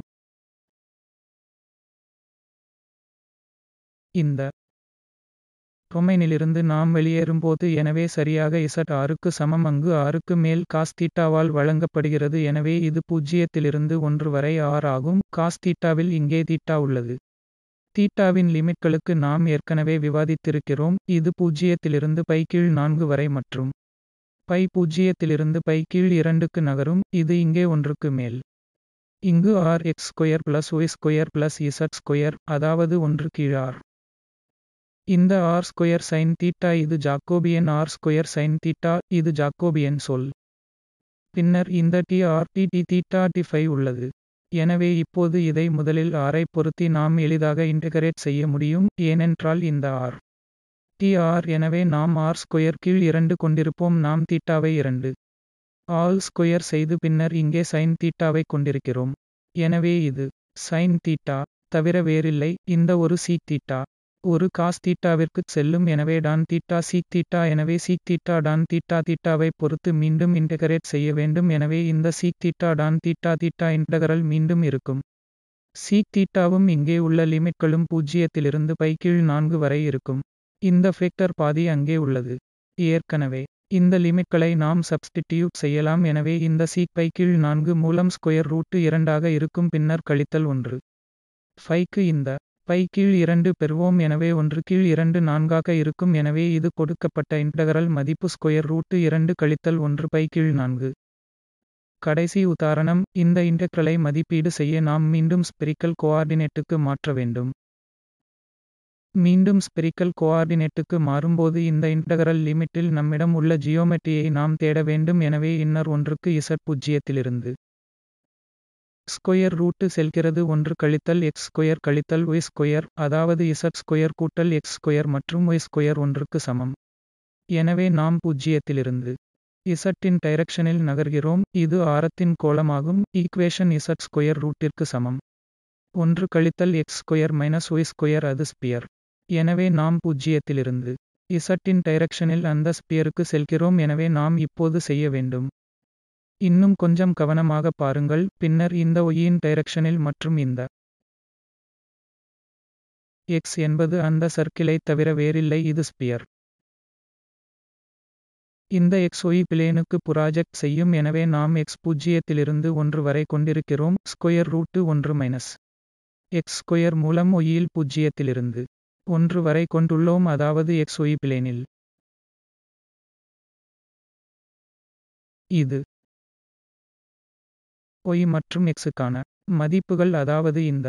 இந்த டொமைனிலிருந்து நாம் வெளியேறும்போது எனவே சரியாக இசட் ஆறுக்கு சமம் அங்கு ஆறுக்கு மேல் காஸ் தீட்டாவால் வழங்கப்படுகிறது எனவே இது பூஜ்ஜியத்திலிருந்து ஒன்று வரை ஆர் ஆகும் காஸ் தீட்டாவில் இங்கே தீட்டா உள்ளது தீட்டாவின் லிமிட்களுக்கு நாம் ஏற்கனவே விவாதித்திருக்கிறோம் இது பூஜ்ஜியத்திலிருந்து பை கீழ் நான்கு வரை மற்றும் பை பூஜ்ஜியத்திலிருந்து பை கீழ் இரண்டுக்கு நகரும் இது இங்கே ஒன்றுக்கு மேல் இங்கு r x square plus y square plus z square அதாவது ஒன்று கீழ் ஆர் இந்த ஆர் ஸ்கொயர் சைன் தீட்டா இது Jacobian r square sine theta இது ஜாக்கோபியன் சொல் பின்னர் இந்த d r d d theta d phi உள்ளது எனவே இப்போது இதை முதலில் ஆரை பொருத்தி நாம் எளிதாக இன்டகிரேட் செய்ய முடியும் ஏனென்றால் இந்த ஆர் டி ஆர் எனவே நாம் ஆர் ஸ்கொயர் கீழ் இரண்டு கொண்டிருப்போம் நாம் தீட்டாவை இரண்டு ஆல் ஸ்கொயர் செய்து பின்னர் இங்கே சைன் தீட்டாவை கொண்டிருக்கிறோம் எனவே இது சைன் தீட்டா தவிர வேறில்லை இந்த ஒரு சீக் தீட்டா ஒரு காஸ் தீட்டாவிற்குச் செல்லும் எனவே டான் தீட்டா சீக் தீட்டா எனவே sec theta tan theta theta பொறுத்து மீண்டும் இன்டகிரேட் செய்ய வேண்டும் எனவே இந்த sec theta tan theta theta integral மீண்டும் இருக்கும் சீக் தீட்டாவும் இங்கே உள்ள லிமிட்களும் பூஜ்ஜியத்திலிருந்து பை கீழ் நான்கு வரை இருக்கும் இந்த ஃபேக்டர் பாதி அங்கே உள்ளது ஏற்கனவே இந்த லிமிட்களை நாம் சப்ஸ்டிடியூட் செய்யலாம் எனவே இந்த சீக் பை கீழ் நான்கு மூலம் ஸ்கொயர் ரூட்டு இரண்டாக இருக்கும் பின்னர் கழித்தல் ஒன்று ஃபைக்கு இந்த பை கீழ் இரண்டு பெறுவோம் எனவே ஒன்று கீழ் இரண்டு நான்காக இருக்கும் எனவே இது கொடுக்கப்பட்ட இன்டகரல் மதிப்பு ஸ்கொயர் ரூட்டு இரண்டு கழித்தல் ஒன்று பை கீழ் நான்கு கடைசி உதாரணம் இந்த இன்டெக்ரலை மதிப்பீடு செய்ய நாம் மீண்டும் ஸ்பெரிக்கல் கோஆர்டினேட்டுக்கு மாற்ற வேண்டும் மீண்டும் ஸ்பெரிக்கல் கோஆர்டினேட்டுக்கு மாறும்போது இந்த இன்டகரல் லிமிட்டில் நம்மிடம் உள்ள ஜியோமெட்ரியை நாம் தேட வேண்டும் எனவே இன்னர் ஒன்றுக்கு இசட் பூஜ்ஜியத்திலிருந்து ஸ்கொயர் ரூட்டு செல்கிறது ஒன்று கழித்தல் எக்ஸ் ஸ்கொயர் கழித்தல் ஒய் ஸ்கொயர் அதாவது இசட் ஸ்கொயர் கூட்டல் எக்ஸ் ஸ்கொயர் மற்றும் ஒய் ஸ்கொயர் ஒன்றுக்கு சமம் எனவே நாம் பூஜ்ஜியத்திலிருந்து இசட்டின் டைரக்ஷனில் நகர்கிறோம் இது ஆரத்தின் கோளமாகும் ஈக்குவேஷன் இசட் ஸ்கொயர் ரூட்டிற்கு சமம் ஒன்று கழித்தல் x square minus y square அது ஸ்பியர் எனவே நாம் பூஜ்ஜியத்திலிருந்து இசட்டின் டைரக்ஷனில் அந்த ஸ்பியருக்கு செல்கிறோம் எனவே நாம் இப்போது செய்ய வேண்டும் இன்னும் கொஞ்சம் கவனமாக பாருங்கள் பின்னர் இந்த ஒய்யின் டைரக்ஷனில் மற்றும் இந்த எக்ஸ் என்பது அந்த சர்க்கிளை தவிர வேறில்லை இது ஸ்பியர் இந்த எக்ஸ் ஒய் பிளேனுக்கு புராஜெக்ட் செய்யும் எனவே நாம் எக்ஸ் பூஜ்ஜியத்திலிருந்து ஒன்று வரை கொண்டிருக்கிறோம் ஸ்கொயர் ரூட்டு ஒன்று மைனஸ் எக்ஸ் ஸ்கொயர் மூலம் ஒய்யில் பூஜ்ஜியத்திலிருந்து ஒன்று வரை கொண்டுள்ளோம் அதாவது எக்ஸ் ஒய் பிளேனில் இது ஒய் மற்றும் எக்ஸுக்கான மதிப்புகள் அதாவது இந்த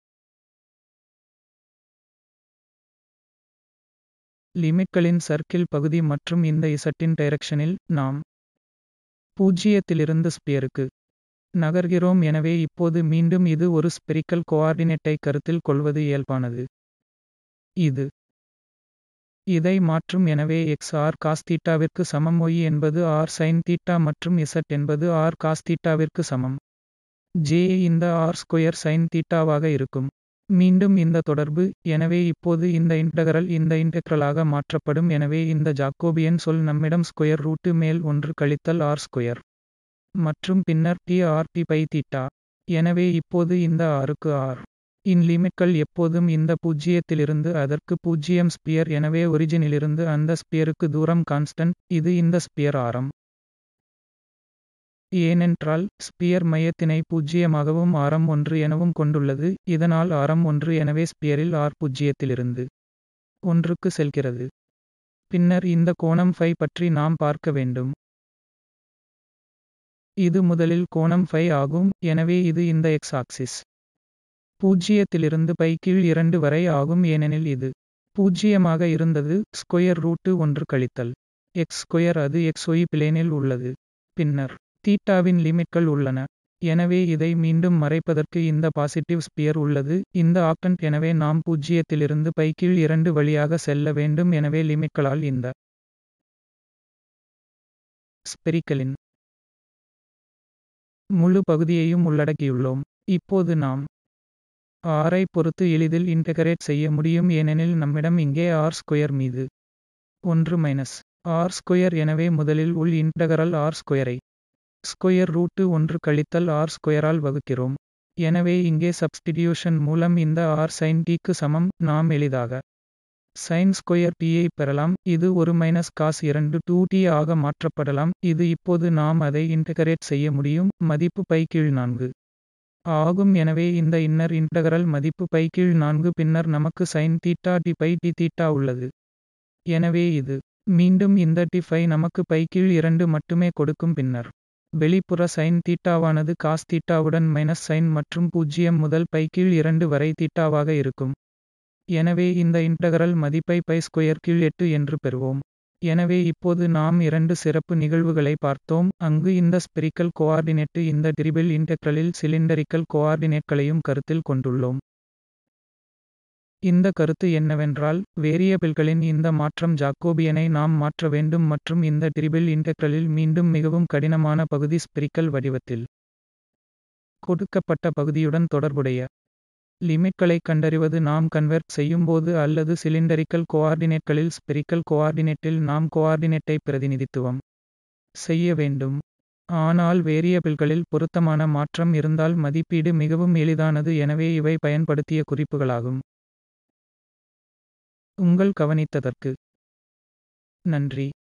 லிமிட்களின் சர்க்கிள் பகுதி மற்றும் இந்த இசட்டின் டைரக்ஷனில் நாம் பூஜ்ஜியத்திலிருந்து ஸ்பியருக்கு நகர்கிறோம் எனவே இப்போது மீண்டும் இது ஒரு ஸ்பெரிக்கல் கோஆர்டினேட்டை கருத்தில் கொள்வது இயல்பானது இது இதை மாற்றும் எனவே எக்ஸ் ஆர் காஸ் தீட்டாவிற்கு சமம் ஒய் என்பது ஆர் சைன் தீட்டா மற்றும் இசட் என்பது ஆர் காஸ் தீட்டாவிற்கு சமம் ஜே இந்த ஆர் ஸ்கொயர் சைன் தீட்டாவாக இருக்கும் மீண்டும் இந்த தொடர்பு எனவே இப்போது இந்த இன்டகரல் இந்த இன்டெக்ரலாக மாற்றப்படும் எனவே இந்த ஜாக்கோபியன் சொல் நம்மிடம் ஸ்கொயர் ரூட்டு மேல் ஒன்று கழித்தல் ஆர் ஸ்கொயர் மற்றும் பின்னர் d r d phi theta எனவே இப்போது இந்த ஆருக்கு ஆர் இன் லிமிட்கள் எப்போதும் இந்த பூஜ்ஜியத்திலிருந்து அதற்கு பூஜ்ஜியம் ஸ்பியர் எனவே ஒரிஜினிலிருந்து அந்த ஸ்பியருக்கு தூரம் கான்ஸ்டன்ட் இது இந்த ஸ்பியர் ஆரம் ஏனென்றால் ஸ்பியர் மையத்தினை பூஜ்ஜியமாகவும் ஆரம் ஒன்று எனவும் கொண்டுள்ளது இதனால் ஆரம் ஒன்று எனவே ஸ்பியரில் ஆர் பூஜ்ஜியத்திலிருந்து ஒன்றுக்கு செல்கிறது பின்னர் இந்த கோணம் ஃபை பற்றி நாம் பார்க்க வேண்டும் இது முதலில் கோணம் ஃபை ஆகும் எனவே இது இந்த எக்ஸ் ஆக்சிஸ் பூஜ்ஜியத்திலிருந்து பை கீழ் இரண்டு வரை ஆகும் ஏனெனில் இது பூஜ்ஜியமாக இருந்தது ஸ்கொயர் ரூட்டு ஒன்று கழித்தல் எக்ஸ் ஸ்கொயர் அது எக்ஸ் ஒய் பிளேனில் உள்ளது பின்னர் தீட்டாவின் லிமிட்கள் உள்ளன எனவே இதை மீண்டும் மறைப்பதற்கு இந்த பாசிட்டிவ் ஸ்பியர் உள்ளது இந்த ஆக்டன்ட் எனவே நாம் பூஜ்ஜியத்திலிருந்து பை கீழ் இரண்டு வழியாக செல்ல வேண்டும் எனவே லிமிட்களால் இந்த ஸ்பெரிக்கலின் முழு பகுதியையும் உள்ளடக்கியுள்ளோம் இப்போது நாம் ஆரை பொறுத்து எளிதில் இன்டெகரேட் செய்ய முடியும் ஏனெனில் நம்மிடம் இங்கே ஆர் ஸ்கொயர் மீது ஒன்று மைனஸ் ஆர் ஸ்கொயர் எனவே முதலில் உள் இன்டகரல் ஆர் ஸ்கொயரை ஸ்கொயர் ரூட்டு ஒன்று கழித்தல் ஆர் ஸ்கொயரால் வகுக்கிறோம் எனவே இங்கே சப்ஸ்டிடியூஷன் மூலம் இந்த ஆர் சைன் டிக்கு சமம் நாம் எளிதாக சைன் ஸ்கொயர் டியை பெறலாம் இது ஒரு மைனஸ் காஸ் இரண்டு டூ டி ஆக மாற்றப்படலாம் இது இப்போது நாம் அதை இன்டெகரேட் செய்ய முடியும் மதிப்பு பை கீழ் நான்கு ஆகும் எனவே இந்த இன்னர் இன்டகரல் மதிப்பு பை கீழ் நான்கு பின்னர் நமக்கு sine theta d phi d theta உள்ளது எனவே இது மீண்டும் இந்த டி ஃபை நமக்கு பை கீழ் இரண்டு மட்டுமே கொடுக்கும் பின்னர் வெளிப்புற சைன் தீட்டாவானது காஸ் தீட்டாவுடன் மைனஸ் சைன் மற்றும் பூஜ்ஜியம் முதல் பை கீழ் இரண்டு வரை தீட்டாவாக இருக்கும் எனவே இந்த இன்டகரல் மதிப்பை பை ஸ்கொயர் கீழ் எட்டு என்று பெறுவோம் எனவே இப்போது நாம் இரண்டு சிறப்பு நிகழ்வுகளை பார்த்தோம் அங்கு இந்த ஸ்பெரிக்கல் கோஆர்டினேட்டு இந்த டிரிபிள் இன்டெக்ரலில் சிலிண்டரிக்கல் கோஆர்டினேட்களையும் கருத்தில் கொண்டுள்ளோம் இந்த கருத்து என்னவென்றால் வேரியபிள்களின் இந்த மாற்றம் ஜாக்கோபியனை நாம் மாற்ற வேண்டும் மற்றும் இந்த டிரிபிள் இன்டெக்ரலில் மீண்டும் மிகவும் கடினமான பகுதி ஸ்பெரிக்கல் வடிவத்தில் கொடுக்கப்பட்ட பகுதியுடன் தொடர்புடைய லிமிட்களை கண்டறிவது நாம் கன்வெர்ட் செய்யும்போது அல்லது சிலிண்டரிக்கல் கோஆர்டினேட்களில் ஸ்பெரிக்கல் கோஆர்டினேட்டில் நாம் கோஆர்டினேட்டை பிரதிநிதித்துவம் செய்ய வேண்டும் ஆனால் வேரியபிள்களில் பொருத்தமான மாற்றம் இருந்தால் மதிப்பீடு மிகவும் எளிதானது எனவே இவை பயன்படுத்திய குறிப்புகளாகும் உங்கள் கவனித்ததற்கு நன்றி